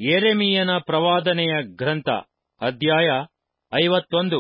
ಯೆರೆಮೀಯನ ಪ್ರವಾದನೆಯ ಗ್ರಂಥ ಅಧ್ಯಾಯ ಐವತ್ತೊಂದು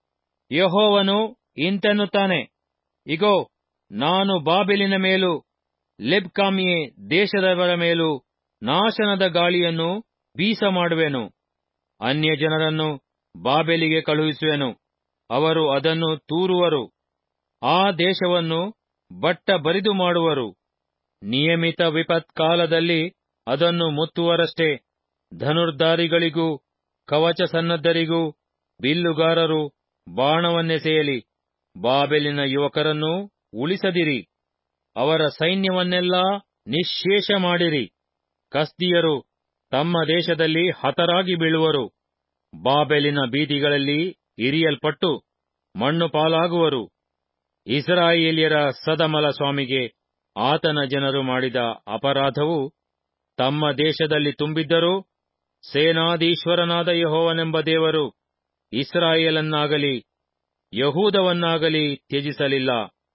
ಯೆಹೋವನು ಇಂತೆನ್ನುತ್ತಾನೆ ಇಗೋ ನಾನು ಬಾಬೆಲಿನ ಮೇಲೂ ಲೆಬ್ಕಾಮಿಯೇ ದೇಶದವರ ಮೇಲೂ ನಾಶನದ ಗಾಳಿಯನ್ನು ಬೀಸಮಾಡುವೆನು ಅನ್ಯಜನರನ್ನು ಬಾಬೆಲಿಗೆ ಕಳುಹಿಸುವೆನು ಅವರು ಅದನ್ನು ತೂರುವರು ಆ ದೇಶವನ್ನು ಬಟ್ಟ ಬರಿದು ಮಾಡುವರು ನಿಯಮಿತ ವಿಪತ್ಕಾಲದಲ್ಲಿ ಅದನ್ನು ಮುತ್ತುವರಷ್ಟೇ ಧನುರ್ಧಾರಿಗಳಿಗೂ ಕವಚ ಸನ್ನದ್ಧರಿಗೂ ಬಿಲ್ಲುಗಾರರು ಬಾಣವನ್ನೆಸೆಯಲಿ ಬಾಬೆಲಿನ ಯುವಕರನ್ನು ಉಳಿಸದಿರಿ ಅವರ ಸೈನ್ಯವನ್ನೆಲ್ಲಾ ನಿಶ್ಶೇಷ ಮಾಡಿರಿ ಕಸ್ದಿಯರು ತಮ್ಮ ದೇಶದಲ್ಲಿ ಹತರಾಗಿ ಬೀಳುವರು ಬಾಬೆಲಿನ ಬೀದಿಗಳಲ್ಲಿ ಇರಿಯಲ್ಪಟ್ಟು ಮಣ್ಣು ಪಾಲಾಗುವರು ಇಸ್ರಾಯೇಲ್ಯರ ಸದಮಲ ಸ್ವಾಮಿಗೆ ಆತನ ಜನರು ಮಾಡಿದ ಅಪರಾಧವು ತಮ್ಮ ದೇಶದಲ್ಲಿ ತುಂಬಿದ್ದರೂ ಸೇನಾಧೀಶ್ವರನಾದ ಯಹೋವನೆಂಬ ದೇವರು ಇಸ್ರಾಯೇಲನ್ನಾಗಲಿ ಯಹೂದವನ್ನಾಗಲಿ ತ್ಯಜಿಸಲಿಲ್ಲ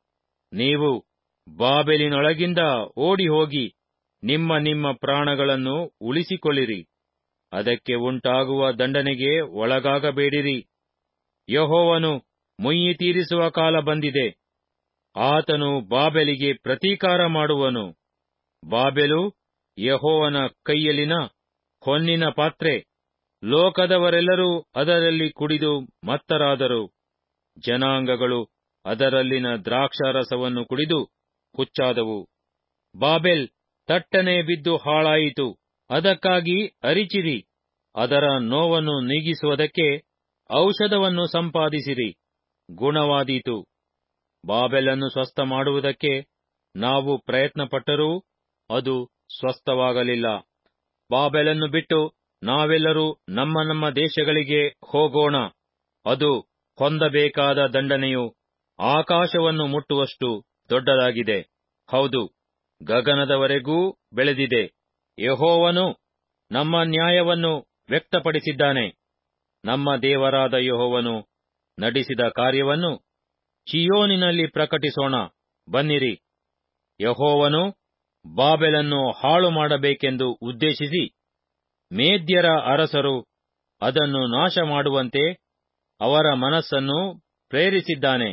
ನೀವು ಬಾಬೆಲಿನೊಳಗಿಂದ ಓಡಿಹೋಗಿ ನಿಮ್ಮ ನಿಮ್ಮ ಪ್ರಾಣಗಳನ್ನು ಉಳಿಸಿಕೊಳ್ಳಿರಿ ಅದಕ್ಕೆ ಉಂಟಾಗುವ ದಂಡನೆಗೆ ಒಳಗಾಗಬೇಡಿರಿ ಯಹೋವನು ಮುಯ್ಯಿ ತೀರಿಸುವ ಕಾಲ ಬಂದಿದೆ ಆತನು ಬಾಬೆಲಿಗೆ ಪ್ರತೀಕಾರ ಮಾಡುವನು ಬಾಬೆಲು ಯಹೋವನ ಕೈಯಲ್ಲಿನ ಹೊನ್ನಿನ ಪಾತ್ರೆ ಲೋಕದವರೆಲ್ಲರೂ ಅದರಲ್ಲಿ ಕುಡಿದು ಮತ್ತರಾದರು ಜನಾಂಗಗಳು ಅದರಲ್ಲಿನ ದ್ರಾಕ್ಷಾರಸವನ್ನು ಕುಡಿದು ಹುಚ್ಚಾದವು ಬಾಬೆಲ್ ತಟ್ಟನೆ ಬಿದ್ದು ಹಾಳಾಯಿತು ಅದಕ್ಕಾಗಿ ಅರಿಚಿರಿ ಅದರ ನೋವನ್ನು ನೀಗಿಸುವುದಕ್ಕೆ ಔಷಧವನ್ನು ಸಂಪಾದಿಸಿರಿ ಗುಣವಾದೀತು ಬಾಬೆಲನ್ನು ಸ್ವಸ್ಥ ಮಾಡುವುದಕ್ಕೆ ನಾವು ಪ್ರಯತ್ನಪಟ್ಟರೂ ಅದು ಸ್ವಸ್ಥವಾಗಲಿಲ್ಲ ಬಾಬೆಲನ್ನು ಬಿಟ್ಟು ನಾವೆಲ್ಲರೂ ನಮ್ಮ ನಮ್ಮ ದೇಶಗಳಿಗೆ ಹೋಗೋಣ ಅದು ಹೊಂದಬೇಕಾದ ದಂಡನೆಯು ಆಕಾಶವನ್ನು ಮುಟ್ಟುವಷ್ಟು ದೊಡ್ಡದಾಗಿದೆ ಹೌದು ಗಗನದವರೆಗೂ ಬೆಳೆದಿದೆ ಯಹೋವನು ನಮ್ಮ ನ್ಯಾಯವನ್ನು ವ್ಯಕ್ತಪಡಿಸಿದ್ದಾನೆ ನಮ್ಮ ದೇವರಾದ ಯಹೋವನು ನಡೆಸಿದ ಕಾರ್ಯವನ್ನು ಚಿಯೋನಿನಲ್ಲಿ ಪ್ರಕಟಿಸೋಣ ಬನ್ನಿರಿ ಯಹೋವನು ಬಾಬೆಲನ್ನು ಹಾಳು ಮಾಡಬೇಕೆಂದು ಉದ್ದೇಶಿಸಿ ಮೇದ್ಯರ ಅರಸರು ಅದನ್ನು ನಾಶ ಮಾಡುವಂತೆ ಅವರ ಮನಸ್ಸನ್ನು ಪ್ರೇರಿಸಿದ್ದಾನೆ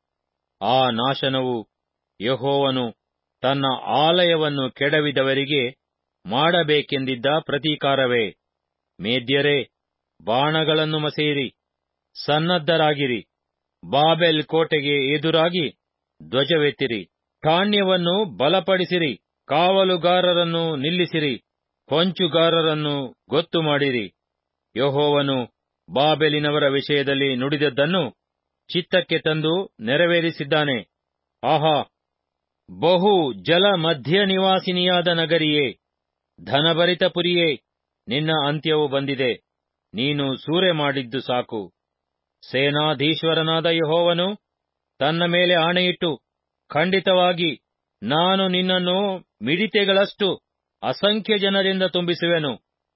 ಆ ನಾಶನವು ಯಹೋವನು ತನ್ನ ಆಲಯವನ್ನು ಕೆಡವಿದವರಿಗೆ ಮಾಡಬೇಕೆಂದಿದ್ದ ಪ್ರತೀಕಾರವೇ ಮೇದ್ಯರೇ ಬಾಣಗಳನ್ನು ಮಸೆಯಿರಿ ಸನ್ನದ್ಧರಾಗಿರಿ ಬಾಬೆಲ್ ಕೋಟೆಗೆ ಎದುರಾಗಿ ಧ್ವಜವೆತ್ತಿರಿ ಠಾಣ್ಯವನ್ನು ಬಲಪಡಿಸಿರಿ ಕಾವಲುಗಾರರನ್ನು ನಿಲ್ಲಿಸಿರಿ ಹೊಂಚುಗಾರರನ್ನು ಗೊತ್ತು ಮಾಡಿರಿ ಯಹೋವನು ಬಾಬೆಲಿನವರ ವಿಷಯದಲ್ಲಿ ನುಡಿದದ್ದನ್ನು ಚಿತ್ತಕ್ಕೆ ತಂದು ನೆರವೇರಿಸಿದ್ದಾನೆ ಆಹಾ ಬಹು ಜಲ ಮಧ್ಯ ನಿವಾಸಿನಿಯಾದ ನಗರಿಯೇ ಧನಭರಿತ ಪುರಿಯೇ ನಿನ್ನ ಅಂತ್ಯವು ಬಂದಿದೆ ನೀನು ಸೂರೆ ಮಾಡಿದ್ದು ಸಾಕು ಸೇನಾಧೀಶ್ವರನಾದ ಯಹೋವನು ತನ್ನ ಮೇಲೆ ಆಣೆಯಿಟ್ಟು ಖಂಡಿತವಾಗಿ ನಾನು ನಿನ್ನನ್ನು ಮಿಡಿತೆಗಳಷ್ಟು ಅಸಂಖ್ಯ ಜನರಿಂದ ತುಂಬಿಸುವೆನು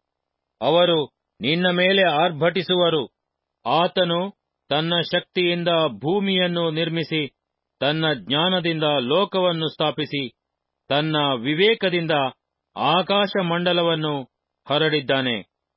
ಅವರು ನಿನ್ನ ಮೇಲೆ ಆರ್ಭಟಿಸುವರು ಆತನು ತನ್ನ ಶಕ್ತಿಯಿಂದ ಭೂಮಿಯನ್ನು ನಿರ್ಮಿಸಿ ತನ್ನ ಜ್ಞಾನದಿಂದ ಲೋಕವನ್ನು ಸ್ಥಾಪಿಸಿ ತನ್ನ ವಿವೇಕದಿಂದ ಆಕಾಶ ಮಂಡಲವನ್ನು ಹರಡಿದ್ದಾನೆ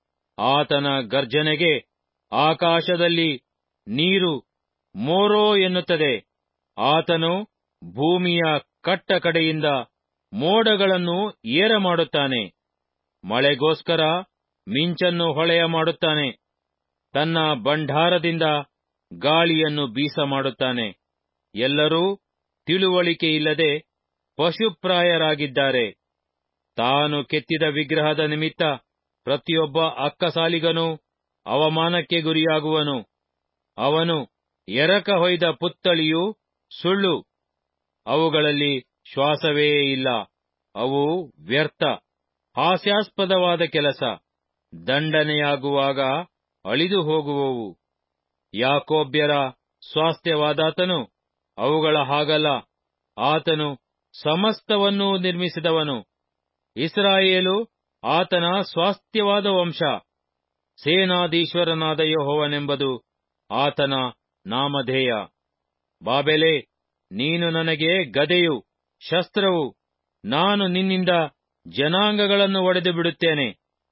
ಆತನ ಗರ್ಜನೆಗೆ ಆಕಾಶದಲ್ಲಿ ನೀರು ಮೋರೋ ಎನ್ನುತ್ತದೆ ಆತನು ಭೂಮಿಯ ಕಟ್ಟ ಕಡೆಯಿಂದ ಮೋಡಗಳನ್ನು ಏರ ಮಾಡುತ್ತಾನೆ ಮಳೆಗೋಸ್ಕರ ಮಿಂಚನ್ನು ಹೊಳೆಯ ಮಾಡುತ್ತಾನೆ ತನ್ನ ಭಂಡಾರದಿಂದ ಗಾಳಿಯನ್ನು ಬೀಸ ಮಾಡುತ್ತಾನೆ ಎಲ್ಲರೂ ತಿಳುವಳಿಕೆಯಿಲ್ಲದೆ ಪಶುಪ್ರಾಯರಾಗಿದ್ದಾರೆ ತಾನು ಕೆತ್ತಿದ ವಿಗ್ರಹದ ನಿಮಿತ್ತ ಪ್ರತಿಯೊಬ್ಬ ಅಕ್ಕಸಾಲಿಗನೂ ಅವಮಾನಕ್ಕೆ ಗುರಿಯಾಗುವನು ಅವನು ಎರಕ ಹೊಯ್ದ ಪುತ್ತಳಿಯು ಸುಳ್ಳು ಅವುಗಳಲ್ಲಿ ಶ್ವಾಸವೇ ಇಲ್ಲ ಅವು ವ್ಯರ್ಥ ಹಾಸ್ಯಾಸ್ಪದವಾದ ಕೆಲಸ ದಂಡನೆಯಾಗುವಾಗ ಅಳಿದು ಹೋಗುವವು ಯಾಕೋಬ್ಯರ ಸ್ವಾಸ್ಥ್ಯವಾದಾತನು ಅವುಗಳ ಹಾಗಲ್ಲ ಆತನು ಸಮಸ್ತವನ್ನೂ ನಿರ್ಮಿಸಿದವನು ಇಸ್ರಾಯೇಲು ಆತನ ಸ್ವಾಸ್ಥ್ಯವಾದ ವಂಶ ಸೇನಾಧೀಶ್ವರನಾದ ಯಹೋವನೆಂಬುದು ಆತನ ನಾಮಧೇಯ ಬಾಬೆಲೆ ನೀನು ನನಗೆ ಗದೆಯು ಶಸ್ತ್ರವು ನಾನು ನಿನ್ನಿಂದ ಜನಾಂಗಗಳನ್ನು ಒಡೆದು ಬಿಡುತ್ತೇನೆ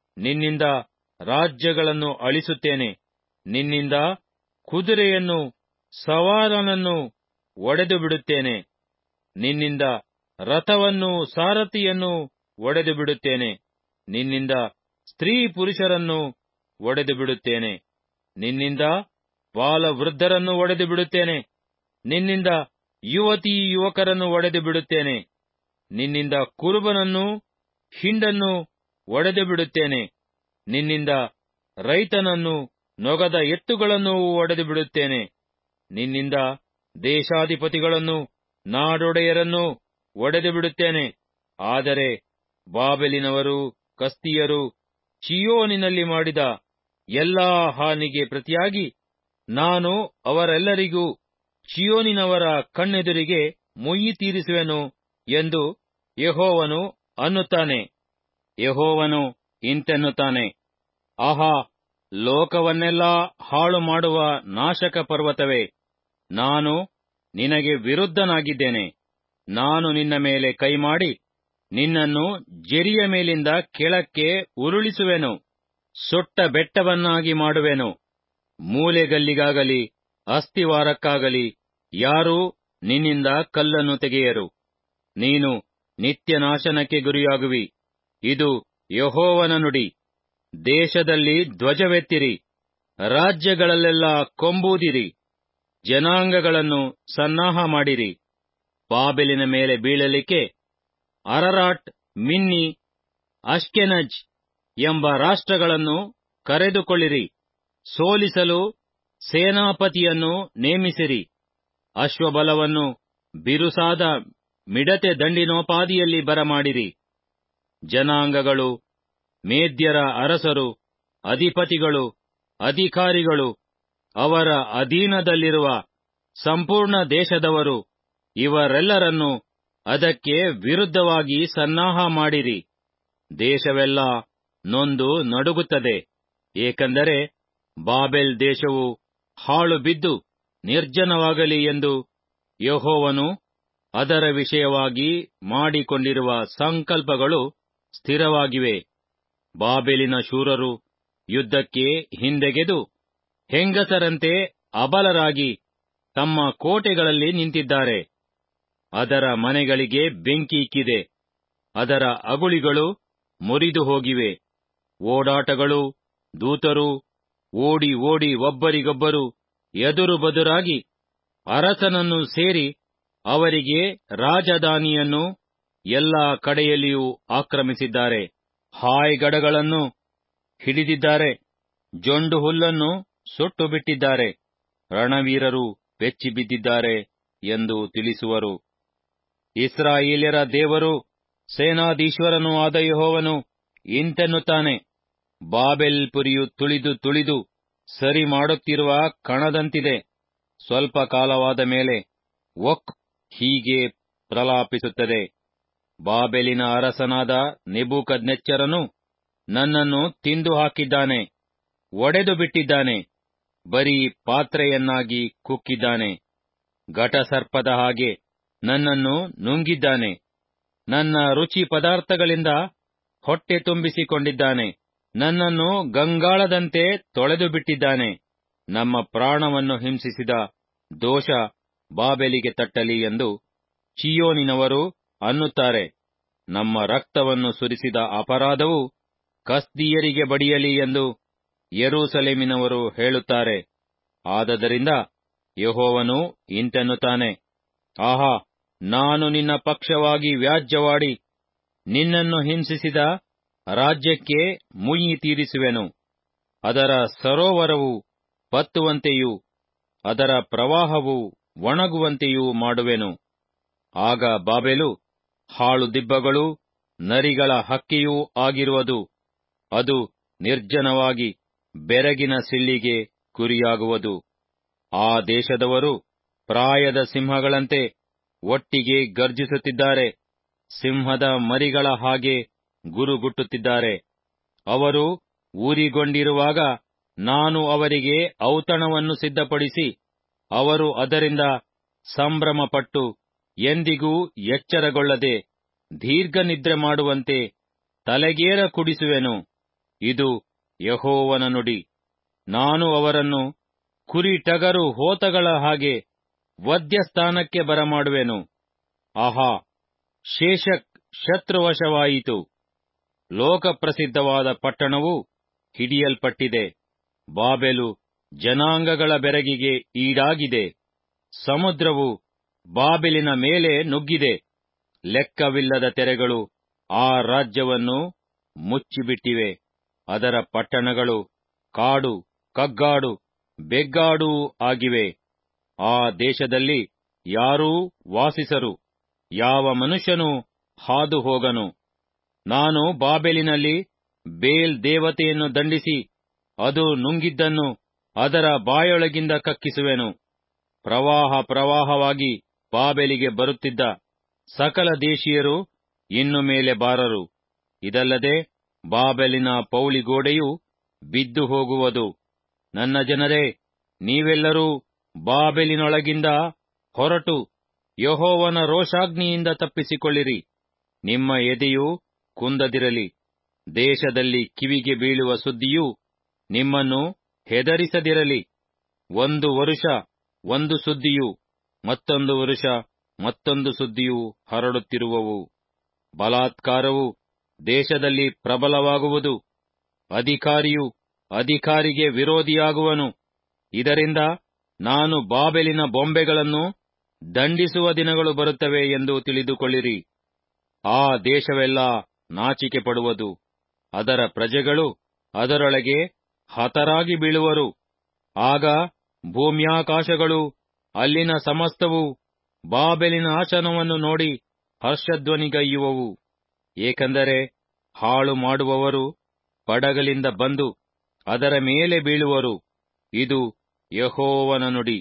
ನಿನ್ನಿಂದ ರಾಜ್ಯಗಳನ್ನು ಅಳಿಸುತ್ತೇನೆ ನಿನ್ನಿಂದ ಕುದುರೆಯನ್ನು ಸವಾರನನ್ನು ಒಡೆದು ಬಿಡುತ್ತೇನೆ ನಿನ್ನಿಂದ ರಥವನ್ನು ಸಾರಥಿಯನ್ನು ಒಡೆದು ಬಿಡುತ್ತೇನೆ ನಿನ್ನಿಂದ ಸ್ತ್ರೀ ಪುರುಷರನ್ನು ಒಡೆದು ಬಿಡುತ್ತೇನೆ ನಿನ್ನಿಂದ ಬಾಲವೃದ್ಧರನ್ನು ಒಡೆದು ಬಿಡುತ್ತೇನೆ ನಿನ್ನಿಂದ ಯುವತಿ ಯುವಕರನ್ನು ಒಡೆದು ಬಿಡುತ್ತೇನೆ ನಿನ್ನಿಂದ ಕುರುಬನನ್ನು ಹಿಂಡನ್ನು ಒಡೆದು ಬಿಡುತ್ತೇನೆ ನಿನ್ನಿಂದ ರೈತನನ್ನು ನೊಗದ ಎತ್ತುಗಳನ್ನು ಒಡೆದು ಬಿಡುತ್ತೇನೆ ನಿನ್ನಿಂದ ದೇಶಾಧಿಪತಿಗಳನ್ನು ನಾಡೊಡೆಯರನ್ನು ಒಡೆದು ಬಿಡುತ್ತೇನೆ ಆದರೆ ಬಾಬೆಲಿನವರು ಕಸ್ತಿಯರು ಚಿಯೋನಿನಲ್ಲಿ ಮಾಡಿದ ಎಲ್ಲಾ ಹಾನಿಗೆ ಪ್ರತಿಯಾಗಿ ನಾನು ಅವರೆಲ್ಲರಿಗೂ ಚಿಯೋನಿನವರ ಕಣ್ಣೆದುರಿಗೆ ಮುಯ್ಯಿ ತೀರಿಸುವೆನು ಎಂದು ಯೆಹೋವನು ಅನ್ನುತ್ತಾನೆ ಯೆಹೋವನು ಇಂತೆನ್ನುತ್ತಾನೆ ಆಹಾ ಲೋಕವನ್ನೆಲ್ಲಾ ಹಾಳು ಮಾಡುವ ನಾಶಕ ಪರ್ವತವೇ ನಾನು ನಿನಗೆ ವಿರುದ್ಧನಾಗಿದ್ದೇನೆ ನಾನು ನಿನ್ನ ಮೇಲೆ ಕೈಮಾಡಿ ನಿನ್ನನ್ನು ಜೆರಿಯ ಮೇಲಿಂದ ಕೆಳಕ್ಕೆ ಉರುಳಿಸುವೆನು ಸೊಟ್ಟ ಬೆಟ್ಟವನ್ನಾಗಿ ಮಾಡುವೆನು ಮೂಲೆಗಲ್ಲಿಗಾಗಲಿ ಅಸ್ಥಿವಾರಕ್ಕಾಗಲಿ ಯಾರೂ ನಿನ್ನಿಂದ ಕಲ್ಲನ್ನು ತೆಗೆಯರು ನೀನು ನಿತ್ಯ ನಾಶನಕ್ಕೆ ಗುರಿಯಾಗುವಿ ಇದು ಯಹೋವನ ನುಡಿ ದೇಶದಲ್ಲಿ ಧ್ವಜವೆತ್ತಿರಿ ರಾಜ್ಯಗಳಲ್ಲೆಲ್ಲ ಕೊಂಬೂದಿರಿ ಜನಾಂಗಗಳನ್ನು ಸನ್ನಾಹ ಮಾಡಿರಿ ಬಾಬೆಲಿನ ಮೇಲೆ ಬೀಳಲಿಕ್ಕೆ ಅರರಾಟ್ ಮಿನ್ನಿ ಅಷ್ಕೆನಜ್ ಎಂಬ ರಾಷ್ಟ್ರಗಳನ್ನು ಕರೆದುಕೊಳ್ಳಿರಿ ಸೋಲಿಸಲು ಸೇನಾಪತಿಯನ್ನು ನೇಮಿಸಿರಿ ಅಶ್ವಬಲವನ್ನು ಬಿರುಸಾದ ಮಿಡತೆ ದಂಡಿನೋಪಾದಿಯಲ್ಲಿ ಬರಮಾಡಿರಿ ಜನಾಂಗಗಳು ಮೇದ್ಯರ ಅರಸರು ಅಧಿಪತಿಗಳು ಅಧಿಕಾರಿಗಳು ಅವರ ಅಧೀನದಲ್ಲಿರುವ ಸಂಪೂರ್ಣ ದೇಶದವರು ಇವರೆಲ್ಲರನ್ನು ಅದಕ್ಕೆ ವಿರುದ್ಧವಾಗಿ ಸನ್ನಾಹ ಮಾಡಿರಿ ದೇಶವೆಲ್ಲ ನೊಂದು ನಡುಗುತ್ತದೆ ಏಕೆಂದರೆ ಬಾಬೆಲ್ ದೇಶವು ಹಾಳು ಬಿದ್ದು ನಿರ್ಜನವಾಗಲಿ ಎಂದು ಯಹೋವನು ಅದರ ವಿಷಯವಾಗಿ ಮಾಡಿಕೊಂಡಿರುವ ಸಂಕಲ್ಪಗಳು ಸ್ಥಿರವಾಗಿವೆ ಬಾಬೆಲಿನ ಶೂರರು ಯುದ್ಧಕ್ಕೆ ಹಿಂದೆಗೆದು ಹೆಂಗಸರಂತೆ ಅಬಲರಾಗಿ ತಮ್ಮ ಕೋಟೆಗಳಲ್ಲಿ ನಿಂತಿದ್ದಾರೆ ಅದರ ಮನೆಗಳಿಗೆ ಬೆಂಕಿಕ್ಕಿದೆ ಅದರ ಅಗುಳಿಗಳು ಮುರಿದು ಹೋಗಿವೆ ಓಡಾಟಗಳು ದೂತರು ಓಡಿ ಓಡಿ ಒಬ್ಬರಿಗೊಬ್ಬರು ಎದುರು ಬದುರಾಗಿ ಅರಸನನ್ನು ಸೇರಿ ಅವರಿಗೆ ರಾಜಧಾನಿಯನ್ನು ಎಲ್ಲಾ ಕಡೆಯಲ್ಲಿಯೂ ಆಕ್ರಮಿಸಿದ್ದಾರೆ ಹಾಯ್ಗಡಗಳನ್ನು ಹಿಡಿದಿದ್ದಾರೆ ಜೊಂಡು ಹುಲ್ಲನ್ನು ಸುಟ್ಟು ಬಿಟ್ಟಿದ್ದಾರೆ ರಣವೀರರು ಬೆಚ್ಚಿ ಬಿದ್ದಿದ್ದಾರೆ ಎಂದು ತಿಳಿಸುವರು ಇಸ್ರಾಯೇಲ್ಯರ ದೇವರು ಸೇನಾಧೀಶ್ವರನೂ ಆದ ಯಹೋವನು ಇಂತೆನ್ನುತ್ತಾನೆ ಬಾಬೆಲ್ ಪುರಿಯು ತುಳಿದು ತುಳಿದು ಸರಿ ಮಾಡುತ್ತಿರುವ ಕಣದಂತಿದೆ ಸ್ವಲ್ಪ ಕಾಲವಾದ ಮೇಲೆ ಒಕ್ ಹೀಗೆ ಪ್ರಲಾಪಿಸುತ್ತದೆ ಬಾಬೆಲಿನ ಅರಸನಾದ ನೆಬೂಕದ್ನೆಚ್ಚರನು ನನ್ನನ್ನು ತಿಂದು ಹಾಕಿದ್ದಾನೆ ಒಡೆದು ಬಿಟ್ಟಿದ್ದಾನೆ ಬರೀ ಪಾತ್ರೆಯನ್ನಾಗಿ ಕುಕ್ಕಿದ್ದಾನೆ ಘಟಸರ್ಪದ ಹಾಗೆ ನನ್ನನ್ನು ನುಂಗಿದ್ದಾನೆ ನನ್ನ ರುಚಿ ಪದಾರ್ಥಗಳಿಂದ ಹೊಟ್ಟೆ ತುಂಬಿಸಿಕೊಂಡಿದ್ದಾನೆ ನನ್ನನ್ನು ಗಂಗಾಳದಂತೆ ತೊಳೆದು ಬಿಟ್ಟಿದ್ದಾನೆ ನಮ್ಮ ಪ್ರಾಣವನ್ನು ಹಿಂಸಿಸಿದ ದೋಷ ಬಾಬೆಲಿಗೆ ತಟ್ಟಲಿ ಎಂದು ಚಿಯೋನಿನವರು ಅನ್ನುತ್ತಾರೆ ನಮ್ಮ ರಕ್ತವನ್ನು ಸುರಿಸಿದ ಅಪರಾಧವು ಕಸ್ದೀಯರಿಗೆ ಬಡಿಯಲಿ ಎಂದು ಯೆರೂಸಲೇಮಿನವರು ಹೇಳುತ್ತಾರೆ ಆದದರಿಂದ ಯಹೋವನು ಇಂತೆನ್ನುತ್ತಾನೆ ಆಹಾ ನಾನು ನಿನ್ನ ಪಕ್ಷವಾಗಿ ವ್ಯಾಜ್ಯವಾಡಿ ನಿನ್ನನ್ನು ಹಿಂಸಿಸಿದ ರಾಜ್ಯಕ್ಕೆ ಮುಯ್ಯಿ ತೀರಿಸುವೆನು ಅದರ ಸರೋವರವು ಬತ್ತುವಂತೆಯೂ ಅದರ ಪ್ರವಾಹವು ಒಣಗುವಂತೆಯೂ ಮಾಡುವೆನು ಆಗ ಬಾಬೆಲು ಹಾಳು ದಿಬ್ಬಗಳು ನರಿಗಳ ಹಕ್ಕೆಯೂ ಆಗಿರುವುದು ಅದು ನಿರ್ಜನವಾಗಿ ಬೆರಗಿನ ಸಿಳ್ಳಿಗೆ ಗುರಿಯಾಗುವುದು ಆ ದೇಶದವರು ಪ್ರಾಯದ ಸಿಂಹಗಳಂತೆ ಒಟ್ಟಿಗೆ ಗರ್ಜಿಸುತ್ತಿದ್ದಾರೆ ಸಿಂಹದ ಮರಿಗಳ ಹಾಗೆ ಗುರುಗುಟ್ಟುತ್ತಿದ್ದಾರೆ ಅವರು ಊರಿಗೊಂಡಿರುವಾಗ ನಾನು ಅವರಿಗೆ ಔತಣವನ್ನು ಸಿದ್ಧಪಡಿಸಿ ಅವರು ಅದರಿಂದ ಸಂಭ್ರಮಪಟ್ಟು ಎಂದಿಗೂ ಎಚ್ಚರಗೊಳ್ಳದೆ ದೀರ್ಘನಿದ್ರೆ ಮಾಡುವಂತೆ ತಲೆಗೇರ ಕುಡಿಸುವೆನು ಇದು ಯಹೋವನ ನುಡಿ ನಾನು ಅವರನ್ನು ಕುರಿ ಟಗರು ಹೋತಗಳ ಹಾಗೆ ವಧ್ಯಸ್ಥಾನಕ್ಕೆ ಬರಮಾಡುವೆನು ಆಹಾ ಶೇಷಕ್ ಶತ್ರುವಶವಾಯಿತು ಲೋಕಪ್ರಸಿದ್ಧವಾದ ಪಟ್ಟಣವು ಹಿಡಿಯಲ್ಪಟ್ಟಿದೆ ಬಾಬೆಲು ಜನಾಂಗಗಳ ಬೆರಗಿಗೆ ಈಡಾಗಿದೆ ಸಮುದ್ರವು ಬಾಬೆಲಿನ ಮೇಲೆ ನುಗ್ಗಿದೆ ಲೆಕ್ಕವಿಲ್ಲದ ತೆರೆಗಳು ಆ ರಾಜ್ಯವನ್ನು ಮುಚ್ಚಿಬಿಟ್ಟಿವೆ ಅದರ ಪಟ್ಟಣಗಳು ಕಾಡು ಕಗ್ಗಾಡು ಬೆಗ್ಗಾಡೂ ಆಗಿವೆ ಆ ದೇಶದಲ್ಲಿ ಯಾರೂ ವಾಸಿಸರು ಯಾವ ಮನುಷ್ಯನೂ ಹಾದು ಹೋಗನು ನಾನು ಬಾಬೆಲಿನಲ್ಲಿ ಬೇಲ್ ದೇವತೆಯನ್ನು ದಂಡಿಸಿ ಅದು ನುಂಗಿದ್ದನ್ನು ಅದರ ಬಾಯೊಳಗಿಂದ ಕಕ್ಕಿಸುವೆನು ಪ್ರವಾಹ ಪ್ರವಾಹವಾಗಿ ಬಾಬೆಲಿಗೆ ಬರುತ್ತಿದ್ದ ಸಕಲ ದೇಶೀಯರು ಇನ್ನು ಮೇಲೆ ಬಾರರು ಇದಲ್ಲದೆ ಬಾಬೆಲಿನ ಪೌಳಿಗೋಡೆಯು ಬಿದ್ದು ಹೋಗುವುದು ನನ್ನ ಜನರೇ ನೀವೆಲ್ಲರೂ ಬಾಬೆಲಿನೊಳಗಿಂದ ಹೊರಟು ಯಹೋವನ ರೋಷಾಗ್ನಿಯಿಂದ ತಪ್ಪಿಸಿಕೊಳ್ಳಿರಿ ನಿಮ್ಮ ಎದೆಯು ಕುಂದದಿರಲಿ ದೇಶದಲ್ಲಿ ಕಿವಿಗೆ ಬೀಳುವ ಸುದ್ದಿಯು ನಿಮ್ಮನ್ನು ಹೆದರಿಸದಿರಲಿ ಒಂದು ವರುಷ ಒಂದು ಸುದ್ದಿಯು ಮತ್ತೊಂದು ವರುಷ ಮತ್ತೊಂದು ಸುದ್ದಿಯು ಹರಡುತ್ತಿರುವವು ಬಲಾತ್ಕಾರವು ದೇಶದಲ್ಲಿ ಪ್ರಬಲವಾಗುವುದು ಅಧಿಕಾರಿಯು ಅಧಿಕಾರಿಗೆ ವಿರೋಧಿಯಾಗುವನು ಇದರಿಂದ ನಾನು ಬಾಬೆಲಿನ ಬೊಂಬೆಗಳನ್ನು ದಂಡಿಸುವ ದಿನಗಳು ಬರುತ್ತವೆ ಎಂದು ತಿಳಿದುಕೊಳ್ಳಿರಿ ಆ ದೇಶವೆಲ್ಲ ನಾಚಿಕೆ ಪಡುವುದು ಅದರ ಪ್ರಜೆಗಳು ಅದರೊಳಗೆ ಹತರಾಗಿ ಬೀಳುವರು ಆಗ ಭೂಮ್ಯಾಕಾಶಗಳು ಅಲ್ಲಿನ ಸಮಸ್ತವು ಬಾಬೆಲಿನ ನಾಶನವನ್ನು ನೋಡಿ ಹರ್ಷಧ್ವನಿಗೈಯುವವು ಏಕೆಂದರೆ ಹಾಳು ಮಾಡುವವರು ಬಡಗಲಿಂದ ಬಂದು ಅದರ ಮೇಲೆ ಬೀಳುವರು ಇದು ಯಹೋವನ ನುಡಿ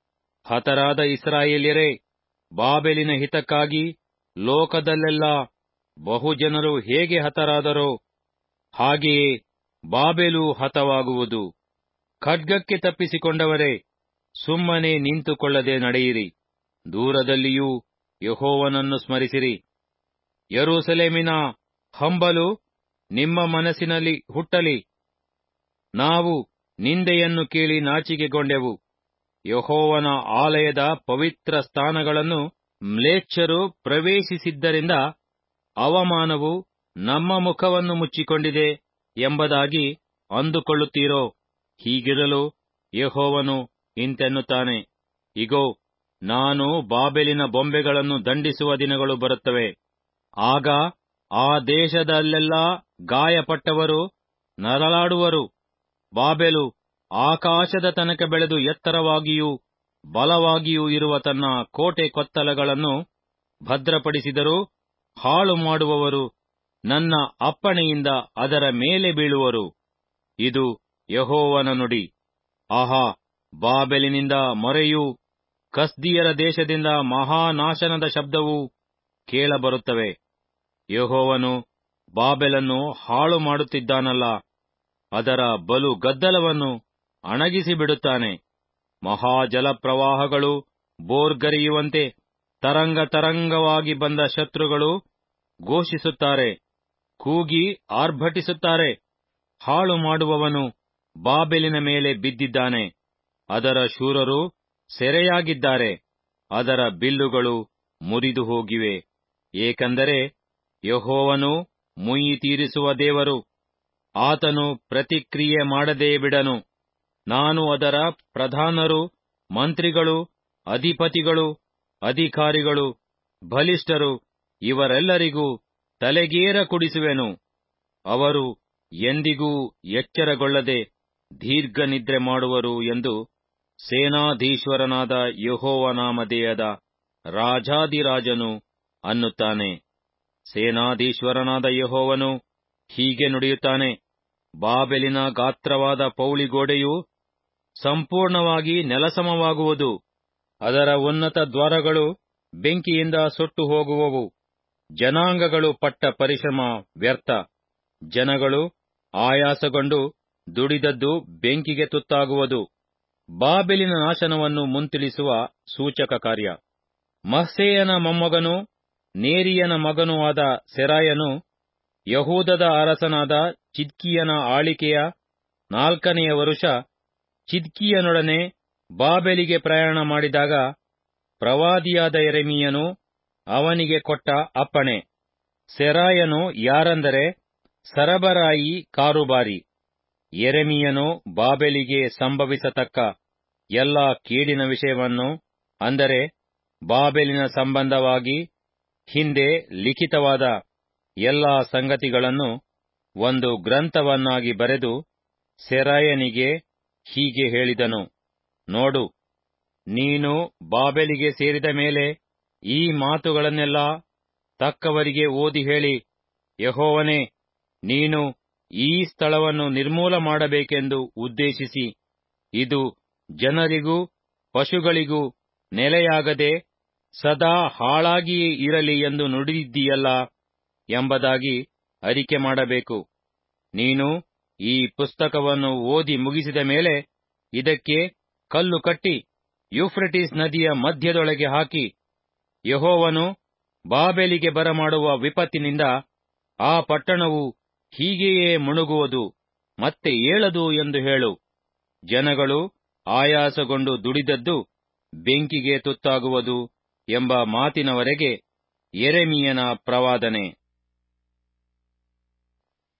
ಹತರಾದ ಇಸ್ರಾಯೇಲ್ಯರೇ ಬಾಬೆಲಿನ ಹಿತಕ್ಕಾಗಿ ಲೋಕದಲ್ಲೆಲ್ಲ ಬಹುಜನರು ಹೇಗೆ ಹತರಾದರೋ ಹಾಗೆಯೇ ಬಾಬೆಲು ಹತವಾಗುವುದು ಖಡ್ಗಕ್ಕೆ ತಪ್ಪಿಸಿಕೊಂಡವರೇ ಸುಮ್ಮನೆ ನಿಂತುಕೊಳ್ಳದೆ ನಡೆಯಿರಿ ದೂರದಲ್ಲಿಯೂ ಯಹೋವನನ್ನು ಸ್ಮರಿಸಿರಿ ಯರೂಸಲೇಮಿನ ಹಂಬಲು ನಿಮ್ಮ ಮನಸ್ಸಿನಲ್ಲಿ ಹುಟ್ಟಲಿ ನಾವು ನಿಂದೆಯನ್ನು ಕೇಳಿ ನಾಚಿಕೆಗೊಂಡೆವು ಯಹೋವನ ಆಲಯದ ಪವಿತ್ರ ಸ್ಥಾನಗಳನ್ನು ಮ್ಲೇಚ್ಛರು ಪ್ರವೇಶಿಸಿದ್ದರಿಂದ ಅವಮಾನವು ನಮ್ಮ ಮುಖವನ್ನು ಮುಚ್ಚಿಕೊಂಡಿದೆ ಎಂಬುದಾಗಿ ಅಂದುಕೊಳ್ಳುತ್ತೀರೋ ಹೀಗಿರಲು ಯಹೋವನು ಇಂತೆನ್ನುತ್ತಾನೆ ಇಗೋ ನಾನು ಬಾಬೆಲಿನ ಬೊಂಬೆಗಳನ್ನು ದಂಡಿಸುವ ದಿನಗಳು ಬರುತ್ತವೆ ಆಗ ಆ ದೇಶದಲ್ಲೆಲ್ಲಾ ಗಾಯಪಟ್ಟವರು ನರಳಾಡುವರು ಬಾಬೆಲು ಆಕಾಶದ ತನಕ ಬೆಳೆದು ಎತ್ತರವಾಗಿಯೂ ಬಲವಾಗಿಯೂ ಇರುವ ತನ್ನ ಕೋಟೆ ಕೊತ್ತಲಗಳನ್ನು ಭದ್ರಪಡಿಸಿದರೂ ಹಾಳು ಮಾಡುವವರು ನನ್ನ ಅಪ್ಪಣೆಯಿಂದ ಅದರ ಮೇಲೆ ಬೀಳುವರು ಇದು ಯಹೋವನ ನುಡಿ ಆಹಾ ಬಾಬೆಲಿನಿಂದ ಮೊರೆಯೂ ಕಸ್ದಿಯರ ದೇಶದಿಂದ ಮಹಾನಾಶನದ ಶಬ್ದವೂ ಕೇಳಬರುತ್ತವೆ ಯಹೋವನು ಬಾಬೆಲನ್ನು ಹಾಳು ಮಾಡುತ್ತಿದ್ದಾನಲ್ಲ ಅದರ ಬಲು ಗದ್ದಲವನ್ನು ಅಣಗಿಸಿ ಬಿಡುತ್ತಾನೆ ಮಹಾಜಲಪ್ರವಾಹಗಳು ಬೋರ್ಗರೆಯುವಂತೆ ತರಂಗ ತರಂಗವಾಗಿ ಬಂದ ಶತ್ರುಗಳು ಘೋಷಿಸುತ್ತಾರೆ ಕೂಗಿ ಆರ್ಭಟಿಸುತ್ತಾರೆ ಹಾಳು ಮಾಡುವವನು ಬಾಬೆಲಿನ ಮೇಲೆ ಬಿದ್ದಿದ್ದಾನೆ ಅದರ ಶೂರರು ಸೆರೆಯಾಗಿದ್ದಾರೆ ಅದರ ಬಿಲ್ಲುಗಳು ಮುರಿದು ಹೋಗಿವೆ ಏಕೆಂದರೆ ಯಹೋವನು ಮುಯ್ಯಿ ತೀರಿಸುವ ದೇವರು ಆತನು ಪ್ರತಿಕ್ರಿಯೆ ಮಾಡದೇ ಬಿಡನು ನಾನು ಅದರ ಪ್ರಧಾನರು ಮಂತ್ರಿಗಳು ಅಧಿಪತಿಗಳು ಅಧಿಕಾರಿಗಳು ಬಲಿಷ್ಠರು ಇವರೆಲ್ಲರಿಗೂ ತಲೆಗೇರ ಕುಡಿಸುವೆನು ಅವರು ಎಂದಿಗೂ ಎಚ್ಚರಗೊಳ್ಳದೆ ದೀರ್ಘ ನಿದ್ರೆ ಮಾಡುವರು ಎಂದು ಸೇನಾಧೀಶ್ವರನಾದ ಯಹೋವನಾಮಧೇಯದ ರಾಜಾದಿರಾಜನು ಅನ್ನುತ್ತಾನೆ ಸೇನಾಧೀಶ್ವರನಾದ ಯಹೋವನು ಹೀಗೆ ನುಡಿಯುತ್ತಾನೆ ಬಾಬೆಲಿನ ಗಾತ್ರವಾದ ಪೌಳಿಗೋಡೆಯು ಸಂಪೂರ್ಣವಾಗಿ ನೆಲಸಮವಾಗುವುದು ಅದರ ಉನ್ನತ ದ್ವಾರಗಳು ಬೆಂಕಿಯಿಂದ ಸುಟ್ಟು ಹೋಗುವವು ಜನಾಂಗಗಳು ಪಟ್ಟ ಪರಿಶ್ರಮ ವ್ಯರ್ಥ ಜನಗಳು ಆಯಾಸಗೊಂಡು ದುಡಿದದ್ದು ಬೆಂಕಿಗೆ ತುತ್ತಾಗುವುದು ಬಾಬೆಲಿನ ನಾಶನವನ್ನು ಮುಂತಿಳಿಸುವ ಸೂಚಕ ಕಾರ್ಯ ಮಹ್ಸೇಯನ ಮೊಮ್ಮಗನೂ ನೇರಿಯನ ಮಗನೂ ಆದ ಸೆರಾಯನು ಯಹೂದದ ಅರಸನಾದ ಚಿದ್ಕೀಯನ ಆಳಿಕೆಯ ನಾಲ್ಕನೆಯ ವರುಷ ಚಿದ್ಕೀಯನೊಡನೆ ಬಾಬೆಲಿಗೆ ಪ್ರಯಾಣ ಮಾಡಿದಾಗ ಪ್ರವಾದಿಯಾದ ಎರೆಮೀಯನು ಅವನಿಗೆ ಕೊಟ್ಟ ಅಪ್ಪಣೆ ಸೆರಾಯನು ಯಾರಂದರೆ ಸರಬರಾಯಿ ಕಾರುಬಾರಿ ಎರೆಮೀಯನು ಬಾಬೆಲಿಗೆ ಸಂಭವಿಸತಕ್ಕ ಎಲ್ಲಾ ಕೇಡಿನ ವಿಷಯವನ್ನು ಅಂದರೆ ಬಾಬೆಲಿನ ಸಂಬಂಧವಾಗಿ ಹಿಂದೆ ಲಿಖಿತವಾದ ಎಲ್ಲಾ ಸಂಗತಿಗಳನ್ನು ಒಂದು ಗ್ರಂಥವನ್ನಾಗಿ ಬರೆದು ಸೆರಾಯನಿಗೆ ಹೀಗೆ ಹೇಳಿದನು ನೋಡು ನೀನು ಬಾಬೆಲಿಗೆ ಸೇರಿದ ಮೇಲೆ ಈ ಮಾತುಗಳನ್ನೆಲ್ಲ ತಕ್ಕವರಿಗೆ ಓದಿ ಹೇಳಿ ಯಹೋವನೇ ನೀನು ಈ ಸ್ಥಳವನ್ನು ನಿರ್ಮೂಲ ಮಾಡಬೇಕೆಂದು ಉದ್ದೇಶಿಸಿ ಇದು ಜನರಿಗೂ ಪಶುಗಳಿಗೂ ನೆಲೆಯಾಗದೆ ಸದಾ ಹಾಳಾಗಿಯೇ ಇರಲಿ ಎಂದು ನುಡಿದಿದ್ದೀಯಲ್ಲ ಎಂಬುದಾಗಿ ಅರಿಕೆ ಮಾಡಬೇಕು ನೀನು ಈ ಪುಸ್ತಕವನ್ನು ಓದಿ ಮುಗಿಸಿದ ಮೇಲೆ ಇದಕ್ಕೆ ಕಲ್ಲು ಕಟ್ಟಿ ಯೂಫ್ರೆಟಿಸ್ ನದಿಯ ಮಧ್ಯದೊಳಗೆ ಹಾಕಿ ಯಹೋವನು ಬಾಬೆಲಿಗೆ ಬರಮಾಡುವ ವಿಪತ್ತಿನಿಂದ ಆ ಪಟ್ಟಣವು ಹೀಗೆಯೇ ಮುಣುಗುವುದು ಮತ್ತೆ ಏಳದು ಎಂದು ಹೇಳು ಜನಗಳು ಆಯಾಸಗೊಂಡು ದುಡಿದದ್ದು ಬೆಂಕಿಗೆ ತುತ್ತಾಗುವುದು ಎಂಬ ಮಾತಿನವರೆಗೆ ಎರೆಮೀಯನ ಪ್ರವಾದನೆ